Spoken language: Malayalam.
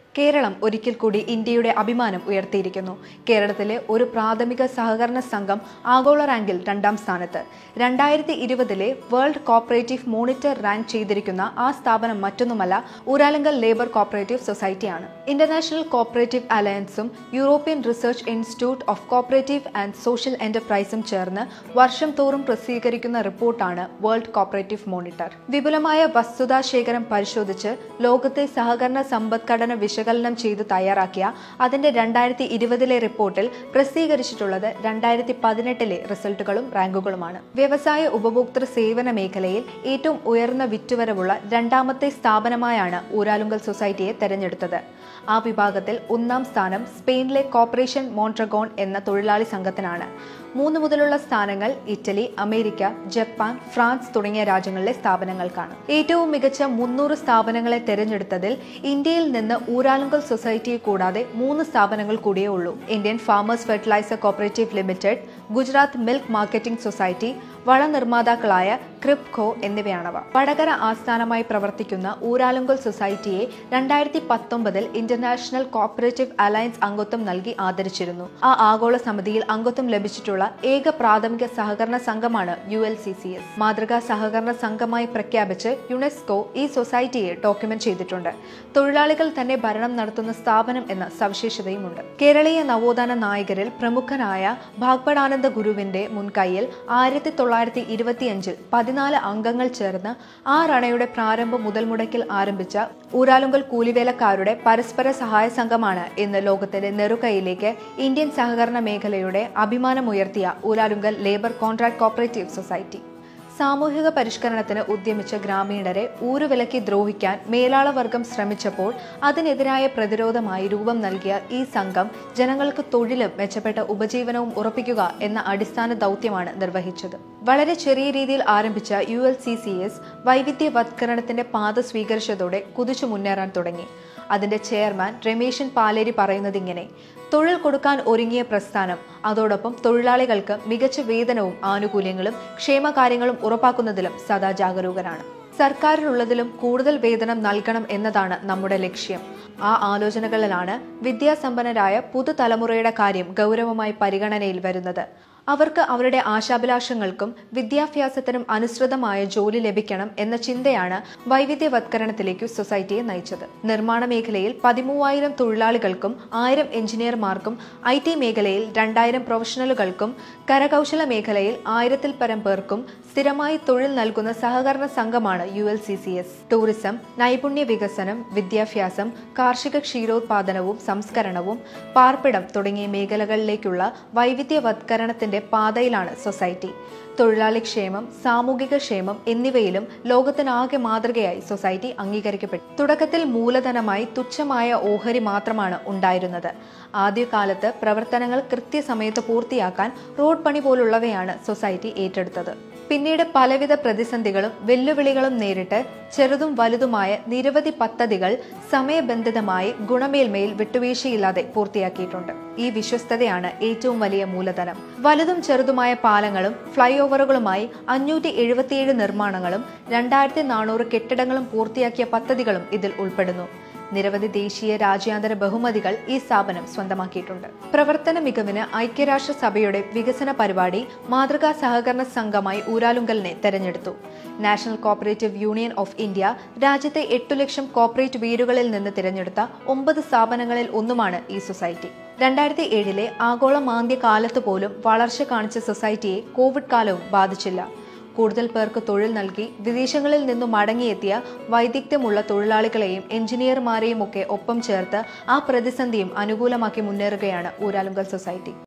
കേരളം ഒരിക്കൽ കൂടി ഇന്ത്യയുടെ അഭിമാനം ഉയർത്തിയിരിക്കുന്നു കേരളത്തിലെ ഒരു പ്രാഥമിക സഹകരണ സംഘം ആഗോള റാങ്കിൽ രണ്ടാം സ്ഥാനത്ത് രണ്ടായിരത്തി ഇരുപതിലെ വേൾഡ് കോപ്പറേറ്റീവ് മോണിറ്റർ റാങ്ക് ചെയ്തിരിക്കുന്ന ആ സ്ഥാപനം മറ്റൊന്നുമല്ല ഊരാലുങ്കൽ ലേബർ കോപ്പറേറ്റീവ് സൊസൈറ്റിയാണ് ഇന്റർനാഷണൽ കോപ്പറേറ്റീവ് അലയൻസും European research institute of cooperative and social എന്റർപ്രൈസും ചേർന്ന് വർഷം തോറും പ്രസിദ്ധീകരിക്കുന്ന റിപ്പോർട്ടാണ് വേൾഡ് കോപ്പറേറ്റീവ് മോണിറ്റർ വിപുലമായ വസ്തുതാശേഖരം പരിശോധിച്ച് ലോകത്തെ സഹകരണ സമ്പദ്ഘടന വിശകലനം ചെയ്ത് തയ്യാറാക്കിയ അതിന്റെ രണ്ടായിരത്തി ഇരുപതിലെ റിപ്പോർട്ടിൽ പ്രസിദ്ധീകരിച്ചിട്ടുള്ളത് രണ്ടായിരത്തി പതിനെട്ടിലെ റിസൾട്ടുകളും റാങ്കുകളുമാണ് വ്യവസായ ഉപഭോക്തൃ സേവന മേഖലയിൽ ഏറ്റവും ഉയർന്ന വിറ്റുവരവുള്ള രണ്ടാമത്തെ സ്ഥാപനമായാണ് ഊരാലുങ്കൽ സൊസൈറ്റിയെ തെരഞ്ഞെടുത്തത് ആ വിഭാഗത്തിൽ ഒന്നാം സ്ഥാനം സ്പെയിനിലെ കോപ്പറേഷൻ മോൺട്രഗോൺ എന്ന തൊഴിലാളി സംഘത്തിനാണ് മൂന്ന് മുതലുള്ള സ്ഥാനങ്ങൾ ഇറ്റലി അമേരിക്ക ജപ്പാൻ ഫ്രാൻസ് തുടങ്ങിയ രാജ്യങ്ങളിലെ സ്ഥാപനങ്ങൾക്കാണ് ഏറ്റവും മികച്ച മുന്നൂറ് സ്ഥാപനങ്ങളെ തെരഞ്ഞെടുത്തതിൽ ഇന്ത്യയിൽ നിന്ന് ഊരാലുങ്കൽ സൊസൈറ്റിയെ കൂടാതെ മൂന്ന് സ്ഥാപനങ്ങൾ കൂടിയേ ഉള്ളൂ Indian farmers fertiliser cooperative limited Gujarat milk marketing society വള നിർമ്മാതാക്കളായ ക്രിപ്കോ എന്നിവയാണവ വടകര ആസ്ഥാനമായി പ്രവർത്തിക്കുന്ന ഊരാലുങ്കൽ സൊസൈറ്റിയെ രണ്ടായിരത്തി പത്തൊമ്പതിൽ ഇന്റർനാഷണൽ കോപ്പറേറ്റീവ് അലയൻസ് അംഗത്വം നൽകി ആദരിച്ചിരുന്നു ആ ആഗോള സമിതിയിൽ അംഗത്വം ലഭിച്ചിട്ടുള്ള ഏക പ്രാഥമിക സഹകരണ സംഘമാണ് U L C C S മാതൃകാ സഹകരണ സംഘമായി പ്രഖ്യാപിച്ച് യുനെസ്കോ ഈ സൊസൈറ്റിയെ ഡോക്യുമെന്റ് ചെയ്തിട്ടുണ്ട് തൊഴിലാളികൾ തന്നെ ഭരണം നടത്തുന്ന സ്ഥാപനം എന്ന സവിശേഷതയുമുണ്ട് കേരളീയ നവോത്ഥാന നായകരിൽ പ്രമുഖനായ ഭാഗ്പടാനന്ദ ഗുരുവിന്റെ മുൻകൈയിൽ ആയിരത്തി തൊള്ളായിരത്തി ഇരുപത്തിയഞ്ചിൽ പതിനാല് അംഗങ്ങൾ ചേർന്ന് ആ രണയുടെ പ്രാരംഭം മുതൽ മുടക്കിൽ ആരംഭിച്ച ഊരാലുങ്കൽ കൂലിവേലക്കാരുടെ പരസ്പര സഹായ സംഘമാണ് ഇന്ന് ലോകത്തിന്റെ നെറുകയിലേക്ക് ഇന്ത്യൻ സഹകരണ മേഖലയുടെ അഭിമാനമുയർത്തിയ Uralungal labour contract cooperative society സാമൂഹിക പരിഷ്കരണത്തിന് ഉദ്യമിച്ച ഗ്രാമീണരെ ഊരുവിലക്കി ദ്രോഹിക്കാൻ മേലാളവർഗം ശ്രമിച്ചപ്പോൾ അതിനെതിരായ പ്രതിരോധമായി രൂപം നൽകിയ ഈ സംഘം ജനങ്ങൾക്ക് തൊഴിലും മെച്ചപ്പെട്ട ഉപജീവനവും ഉറപ്പിക്കുക എന്ന അടിസ്ഥാന ദൗത്യമാണ് നിർവഹിച്ചത് വളരെ ചെറിയ രീതിയിൽ ആരംഭിച്ച U L C C S വൈവിധ്യവത്കരണത്തിന്റെ പാത സ്വീകരിച്ചതോടെ കുതിച്ചു മുന്നേറാൻ തുടങ്ങി അതിന്റെ ചെയർമാൻ രമേശൻ പാലേരി പറയുന്നത് ഇങ്ങനെ തൊഴിൽ കൊടുക്കാൻ ഒരുങ്ങിയ പ്രസ്ഥാനം അതോടൊപ്പം തൊഴിലാളികൾക്ക് മികച്ച വേതനവും ആനുകൂല്യങ്ങളും ക്ഷേമകാര്യങ്ങളും ഉറപ്പാക്കുന്നതിലും സദാ ജാഗരൂകരാണ് സർക്കാരിനുള്ളതിലും കൂടുതൽ വേതനം നൽകണം എന്നതാണ് നമ്മുടെ ലക്ഷ്യം ആ ആലോചനകളിലാണ് വിദ്യാസമ്പന്നരായ പുതുതലമുറയുടെ കാര്യം ഗൗരവമായി പരിഗണനയിൽ വരുന്നത് അവർക്ക് അവരുടെ ആശാഭിലാഷങ്ങൾക്കും വിദ്യാഭ്യാസത്തിനും അനുസൃതമായ ജോലി ലഭിക്കണം എന്ന ചിന്തയാണ് വൈവിധ്യവത്കരണത്തിലേക്ക് സൊസൈറ്റിയെ നയിച്ചത് നിർമ്മാണ മേഖലയിൽ പതിമൂവായിരം തൊഴിലാളികൾക്കും ആയിരം എഞ്ചിനീയർമാർക്കും ഐ ടി മേഖലയിൽ രണ്ടായിരം പ്രൊഫഷണലുകൾക്കും കരകൗശല മേഖലയിൽ ആയിരത്തിൽ പരം പേർക്കും സ്ഥിരമായി തൊഴിൽ നൽകുന്ന സഹകരണ സംഘമാണ് U L C C S tourism നൈപുണ്യ വികസനം വിദ്യാഭ്യാസം കാർഷിക ക്ഷീരോത്പാദനവും സംസ്കരണവും പാർപ്പിടം തുടങ്ങിയ മേഖലകളിലേക്കുള്ള വൈവിധ്യവത്കരണത്തിന്റെ പാതയിലാണ് സൊസൈറ്റി തൊഴിലാളി ക്ഷേമം സാമൂഹിക ക്ഷേമം എന്നിവയിലും ലോകത്തിനാകെ മാതൃകയായി സൊസൈറ്റി അംഗീകരിക്കപ്പെട്ടു തുടക്കത്തിൽ മൂലധനമായി തുച്ഛമായ ഓഹരി മാത്രമാണ് ഉണ്ടായിരുന്നത് ആദ്യകാലത്ത് പ്രവർത്തനങ്ങൾ കൃത്യസമയത്ത് പൂർത്തിയാക്കാൻ റോഡ് പണി പോലുള്ളവയാണ് സൊസൈറ്റി ഏറ്റെടുത്തത് പിന്നീട് പലവിധ പ്രതിസന്ധികളും വെല്ലുവിളികളും നേരിട്ട് ചെറുതും വലുതുമായ നിരവധി പദ്ധതികൾ സമയബന്ധിതമായി ഗുണമേന്മയിൽ വിട്ടുവീഴ്ചയില്ലാതെ പൂർത്തിയാക്കിയിട്ടുണ്ട് ഈ വിശ്വസ്തതയാണ് ഏറ്റവും വലിയ മൂലധനം വലുതും ചെറുതുമായ പാലങ്ങളും ഫ്ലൈ ഓവറുകളുമായി അഞ്ഞൂറ്റി എഴുപത്തിയേഴ് നിർമ്മാണങ്ങളും രണ്ടായിരത്തി നാനൂറ് കെട്ടിടങ്ങളും പൂർത്തിയാക്കിയ പദ്ധതികളും ഇതിൽ ഉൾപ്പെടുന്നു നിരവധി ദേശീയ രാജ്യാന്തര ബഹുമതികൾ ഈ സ്ഥാപനം സ്വന്തമാക്കിയിട്ടുണ്ട് പ്രവർത്തന മികവിന് ഐക്യരാഷ്ട്രസഭയുടെ വികസന പരിപാടി മാതൃകാ സഹകരണ സംഘമായി ഊരാലുങ്കലിനെ തെരഞ്ഞെടുത്തു national cooperative union of India രാജ്യത്തെ എട്ടു ലക്ഷം കോപ്പറേറ്റ് വീടുകളിൽ നിന്ന് തിരഞ്ഞെടുത്ത ഒമ്പത് സ്ഥാപനങ്ങളിൽ ഒന്നുമാണ് ഈ സൊസൈറ്റി രണ്ടായിരത്തി ഏഴിലെ ആഗോള മാന്ദ്യ കാലത്ത് പോലും വളർച്ച കാണിച്ച സൊസൈറ്റിയെ കോവിഡ് കാലവും ബാധിച്ചില്ല കൂടുതൽ പേർക്ക് തൊഴിൽ നൽകി വിദേശങ്ങളിൽ നിന്നും മടങ്ങിയെത്തിയ വൈദഗ്ധ്യമുള്ള തൊഴിലാളികളെയും എഞ്ചിനീയർമാരെയും ഒക്കെ ഒപ്പം ചേർത്ത് ആ പ്രതിസന്ധിയും അനുകൂലമാക്കി മുന്നേറുകയാണ് ഊരാലുങ്കൽ സൊസൈറ്റി